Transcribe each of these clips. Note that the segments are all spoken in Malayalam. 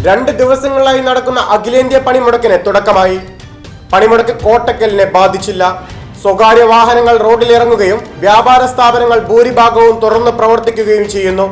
രണ്ട് ദിവസങ്ങളായി നടക്കുന്ന അഖിലേന്ത്യാ പണിമുടക്കിന് തുടക്കമായി പണിമുടക്ക് കോട്ടക്കലിനെ ബാധിച്ചില്ല സ്വകാര്യ വാഹനങ്ങൾ റോഡിലിറങ്ങുകയും വ്യാപാര സ്ഥാപനങ്ങൾ ഭൂരിഭാഗവും തുറന്ന് പ്രവർത്തിക്കുകയും ചെയ്യുന്നു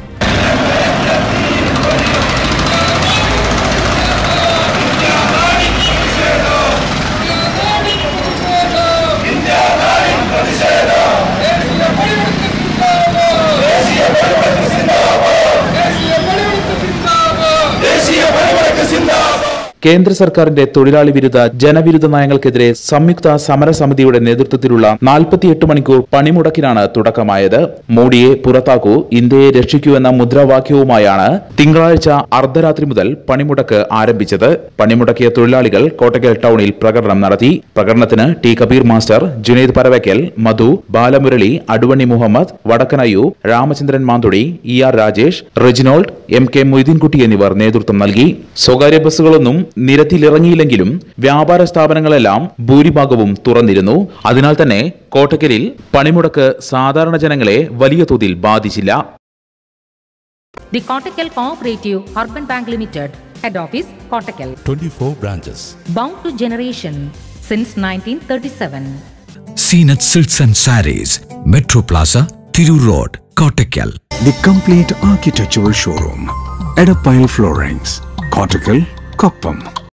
കേന്ദ്ര സർക്കാരിന്റെ തൊഴിലാളി വിരുദ്ധ ജനവിരുദ്ധ നയങ്ങൾക്കെതിരെ സംയുക്ത സമരസമിതിയുടെ നേതൃത്വത്തിലുള്ള നാൽപ്പത്തിയെട്ട് മണിക്കൂർ പണിമുടക്കിനാണ് തുടക്കമായത് മോഡിയെ പുറത്താക്കൂ ഇന്ത്യയെ രക്ഷിക്കൂ എന്ന മുദ്രാവാക്യവുമായാണ് തിങ്കളാഴ്ച അർദ്ധരാത്രി മുതൽ പണിമുടക്ക് ആരംഭിച്ചത് പണിമുടക്കിയ തൊഴിലാളികൾ കോട്ടക്കൽ ടൗണിൽ പ്രകടനം നടത്തി പ്രകടനത്തിന് T Kabeer master Junaid Paravakkal Madhu Balamurali Aduvanni Muhammad Vadakkanayyur Ramachandran Manthudi E R Rajesh Reginald M K Moideenkutty എന്നിവർ നേതൃത്വം നൽകി സ്വകാര്യ ബസ്സുകളൊന്നും നിരത്തിലിറങ്ങിയില്ലെങ്കിലും വ്യാപാര സ്ഥാപനങ്ങളെല്ലാം ഭൂരിഭാഗവും തുറന്നിരുന്നു അതിനാൽ തന്നെ കോട്ടക്കലിൽ പണിമുടക്ക് സാധാരണ ജനങ്ങളെ വലിയ തോതിൽ ബാധിച്ചില്ല The Kottakkal Cooperative Urban Bank Limited, Head Office, Kottakkal. 24 branches. Bound to generation since 1937. Seenat Silks and Saris, Metro Plaza, Thiru Road, Kottakkal. The complete architectural showroom. Edapile Floorings. Cortical, Koppam.